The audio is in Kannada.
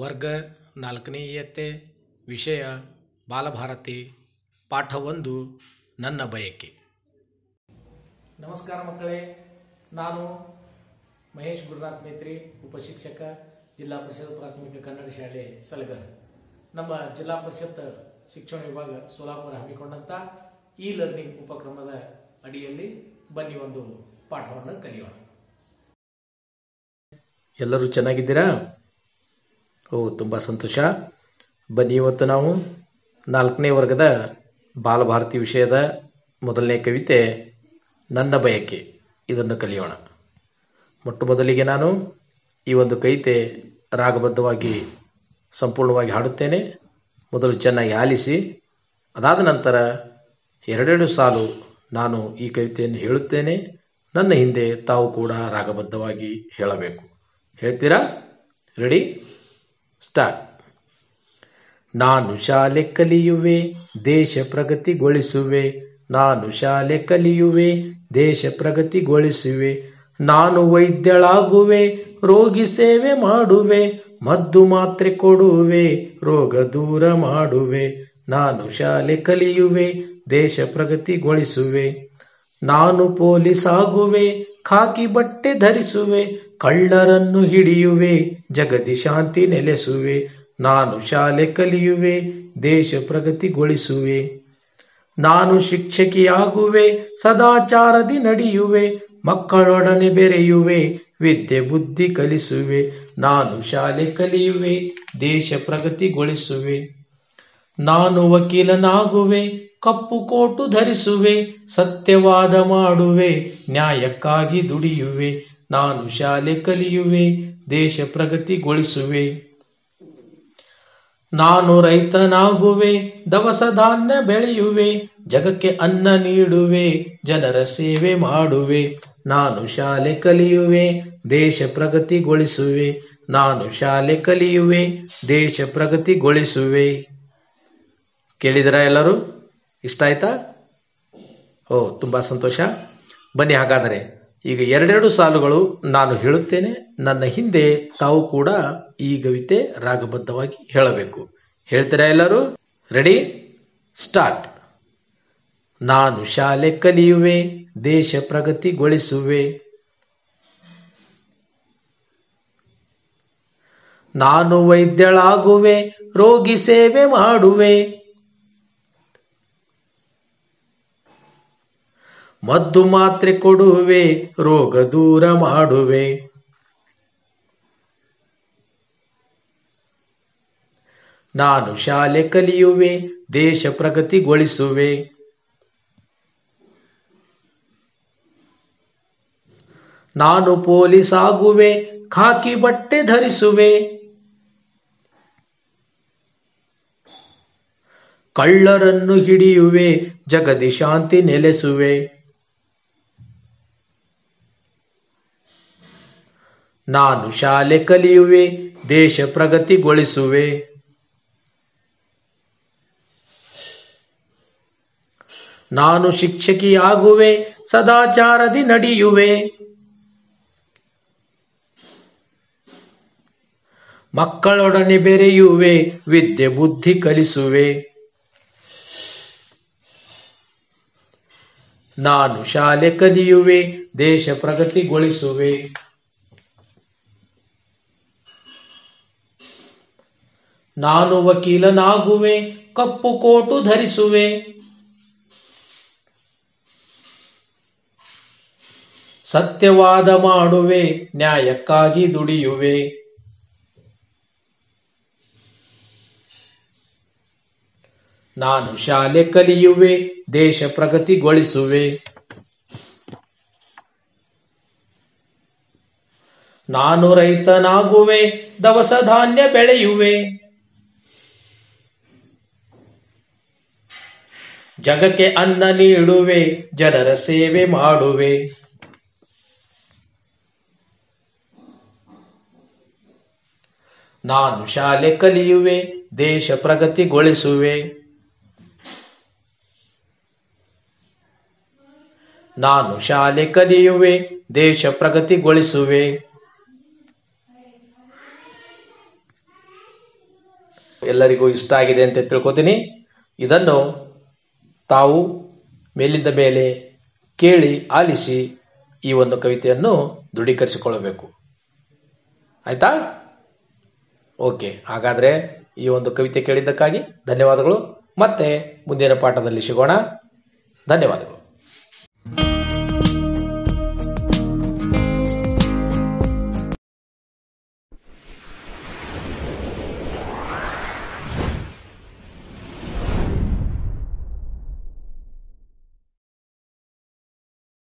ವರ್ಗ ನಾಲ್ಕನೇ ಇಯತ್ತೆ ವಿಷಯ ಬಾಲಭಾರತಿ ಪಾಠ ಒಂದು ನನ್ನ ಬಯಕೆ ನಮಸ್ಕಾರ ಮಕ್ಕಳೇ ನಾನು ಮಹೇಶ್ ಗುರುನಾಥ್ ಮೇತ್ರಿ ಉಪಶಿಕ್ಷಕ ಜಿಲ್ಲಾ ಪರಿಷತ್ ಪ್ರಾಥಮಿಕ ಕನ್ನಡ ಶಾಲೆ ಸಲಗರ್ ನಮ್ಮ ಜಿಲ್ಲಾ ಪರಿಷತ್ ಶಿಕ್ಷಣ ವಿಭಾಗ ಸೋಲಾಪುರ ಹಮ್ಮಿಕೊಂಡಂತ ಇ ಲರ್ನಿಂಗ್ ಉಪಕ್ರಮದ ಅಡಿಯಲ್ಲಿ ಬನ್ನಿ ಒಂದು ಪಾಠವನ್ನು ಕಲಿಯೋಣ ಎಲ್ಲರೂ ಚೆನ್ನಾಗಿದ್ದೀರಾ ಓ ತುಂಬ ಸಂತೋಷ ಬನ್ನಿ ಇವತ್ತು ನಾವು ನಾಲ್ಕನೇ ವರ್ಗದ ಬಾಲಭಾರತಿ ವಿಷಯದ ಮೊದಲನೇ ಕವಿತೆ ನನ್ನ ಬಯಕೆ ಇದನ್ನು ಕಲಿಯೋಣ ಮೊಟ್ಟ ಮೊದಲಿಗೆ ನಾನು ಈ ಒಂದು ಕವಿತೆ ರಾಗಬದ್ಧವಾಗಿ ಸಂಪೂರ್ಣವಾಗಿ ಹಾಡುತ್ತೇನೆ ಮೊದಲು ಚೆನ್ನಾಗಿ ಆಲಿಸಿ ಅದಾದ ನಂತರ ಎರಡೆರಡು ಸಾಲು ನಾನು ಈ ಕವಿತೆಯನ್ನು ಹೇಳುತ್ತೇನೆ ನನ್ನ ಹಿಂದೆ ತಾವು ಕೂಡ ರಾಗಬದ್ಧವಾಗಿ ಹೇಳಬೇಕು ಹೇಳ್ತೀರಾ ರೆಡಿ ಸ್ಟಾರ್ಟ್ ನಾನು ಶಾಲೆ ಕಲಿಯುವೆ ದೇಶ ಪ್ರಗತಿಗೊಳಿಸುವೆ ನಾನು ಶಾಲೆ ಕಲಿಯುವೆ ದೇಶ ಪ್ರಗತಿಗೊಳಿಸುವೆ ನಾನು ವೈದ್ಯಳಾಗುವೆ ರೋಗಿ ಸೇವೆ ಮಾಡುವೆ ಮದ್ದು ಮಾತ್ರೆ ಕೊಡುವೆ ರೋಗ ದೂರ ಮಾಡುವೆ ನಾನು ಶಾಲೆ ಕಲಿಯುವೆ ದೇಶ ಪ್ರಗತಿಗೊಳಿಸುವೆ ನಾನು ಪೊಲೀಸ್ ಆಗುವೆ ಖಾಕಿ ಬಟ್ಟೆ ಧರಿಸುವೆ ಕಳ್ಳರನ್ನು ಹಿಡಿಯುವೆ ಜಗದಿ ಶಾಂತಿ ನೆಲೆಸುವೆ ನಾನು ಶಾಲೆ ಕಲಿಯುವೆ ದೇಶ ಪ್ರಗತಿಗೊಳಿಸುವೆ ನಾನು ಶಿಕ್ಷಕಿಯಾಗುವೆ ಸದಾಚಾರದಿ ನಡೆಯುವೆ ಮಕ್ಕಳೊಡನೆ ಬೆರೆಯುವೆ ವಿದ್ಯೆ ಬುದ್ಧಿ ಕಲಿಸುವೆ ನಾನು ಶಾಲೆ ಕಲಿಯುವೆ ದೇಶ ಪ್ರಗತಿಗೊಳಿಸುವೆ ನಾನು ವಕೀಲನಾಗುವೆ ಕಪ್ಪು ಕೋಟು ಧರಿಸುವೆ ಸತ್ಯವಾದ ಮಾಡುವೆ ನ್ಯಾಯಕ್ಕಾಗಿ ದುಡಿಯುವೆ ನಾನು ಶಾಲೆ ಕಲಿಯುವೆ ದೇಶ ಪ್ರಗತಿಗೊಳಿಸುವೆ ನಾನು ರೈತನಾಗುವೆ ದವಸ ಧಾನ್ಯ ಬೆಳೆಯುವೆ ಜಗಕ್ಕೆ ಅನ್ನ ನೀಡುವೆ ಜನರ ಸೇವೆ ಮಾಡುವೆ ನಾನು ಶಾಲೆ ಕಲಿಯುವೆ ದೇಶ ಪ್ರಗತಿಗೊಳಿಸುವೆ ನಾನು ಶಾಲೆ ಕಲಿಯುವೆ ದೇಶ ಪ್ರಗತಿಗೊಳಿಸುವೆ ಕೇಳಿದಿರಾ ಎಲ್ಲರೂ ಇಷ್ಟ ಆಯ್ತಾ ಓ ತುಂಬಾ ಸಂತೋಷ ಬನ್ನಿ ಹಾಗಾದರೆ ಈಗ ಎರಡೆರಡು ಸಾಲುಗಳು ನಾನು ಹೇಳುತ್ತೇನೆ ನನ್ನ ಹಿಂದೆ ತಾವು ಕೂಡ ಈ ಕವಿತೆ ರಾಗಬದ್ಧವಾಗಿ ಹೇಳಬೇಕು ಹೇಳ್ತೀರಾ ಎಲ್ಲರೂ ರೆಡಿ ಸ್ಟಾರ್ಟ್ ನಾನು ಶಾಲೆ ಕಲಿಯುವೆ ದೇಶ ಪ್ರಗತಿಗೊಳಿಸುವೆ ನಾನು ವೈದ್ಯಳಾಗುವೆ ರೋಗಿ ಸೇವೆ ಮಾಡುವೆ ಮದ್ದು ಮಾತ್ರೆ ಕೊಡುವೆ ರೋಗ ದೂರ ಮಾಡುವೆ ನಾನು ಶಾಲೆ ಕಲಿಯುವೆ ದೇಶ ಪ್ರಗತಿಗೊಳಿಸುವೆ ನಾನು ಪೊಲೀಸ್ ಆಗುವೆ ಖಾಕಿ ಬಟ್ಟೆ ಧರಿಸುವೆ ಕಳ್ಳರನ್ನು ಹಿಡಿಯುವೆ ಜಗದಿ ಶಾಂತಿ ನೆಲೆಸುವೆ ನಾನು ಶಾಲೆ ಕಲಿಯುವೆ ದೇಶ ಪ್ರಗತಿಗೊಳಿಸುವೆ ನಾನು ಶಿಕ್ಷಕಿಯಾಗುವೆ ಸದಾಚಾರದಿ ನಡೆಯುವೆ ಮಕ್ಕಳೊಡನೆ ಬೆರೆಯುವೆ ವಿದ್ಯೆ ಬುದ್ಧಿ ಕಲಿಸುವೆ ನಾನು ಶಾಲೆ ಕಲಿಯುವೆ ದೇಶ ಪ್ರಗತಿಗೊಳಿಸುವೆ ನಾನು ವಕೀಲನಾಗುವೆ ಕಪ್ಪು ಕೋಟು ಧರಿಸುವೆ ಸತ್ಯವಾದ ಮಾಡುವೆ ನ್ಯಾಯಕ್ಕಾಗಿ ದುಡಿಯುವೆ ನಾನು ಶಾಲೆ ಕಲಿಯುವೆ ದೇಶ ಪ್ರಗತಿಗೊಳಿಸುವೆ ನಾನು ರೈತನಾಗುವೆ ದವಸ ಧಾನ್ಯ ಬೆಳೆಯುವೆ ಜಗಕ್ಕೆ ಅನ್ನ ನೀಡುವೆ ಜನರ ಸೇವೆ ಮಾಡುವೆ ನಾನು ಶಾಲೆ ಕಲಿಯುವೆ ದೇಶ ಪ್ರಗತಿಗೊಳಿಸುವೆ ನಾನು ಶಾಲೆ ಕಲಿಯುವೆ ದೇಶ ಪ್ರಗತಿಗೊಳಿಸುವೆ ಎಲ್ಲರಿಗೂ ಇಷ್ಟ ಆಗಿದೆ ಅಂತ ತಿಳ್ಕೊತೀನಿ ಇದನ್ನು ತಾವು ಮೇಲಿಂದ ಮೇಲೆ ಕೇಳಿ ಆಲಿಸಿ ಈ ಒಂದು ಕವಿತೆಯನ್ನು ದೃಢೀಕರಿಸಿಕೊಳ್ಳಬೇಕು ಆಯ್ತಾ ಓಕೆ ಹಾಗಾದ್ರೆ ಈ ಒಂದು ಕವಿತೆ ಕೇಳಿದ್ದಕ್ಕಾಗಿ ಧನ್ಯವಾದಗಳು ಮತ್ತೆ ಮುಂದಿನ ಪಾಠದಲ್ಲಿ ಸಿಗೋಣ ಧನ್ಯವಾದಗಳು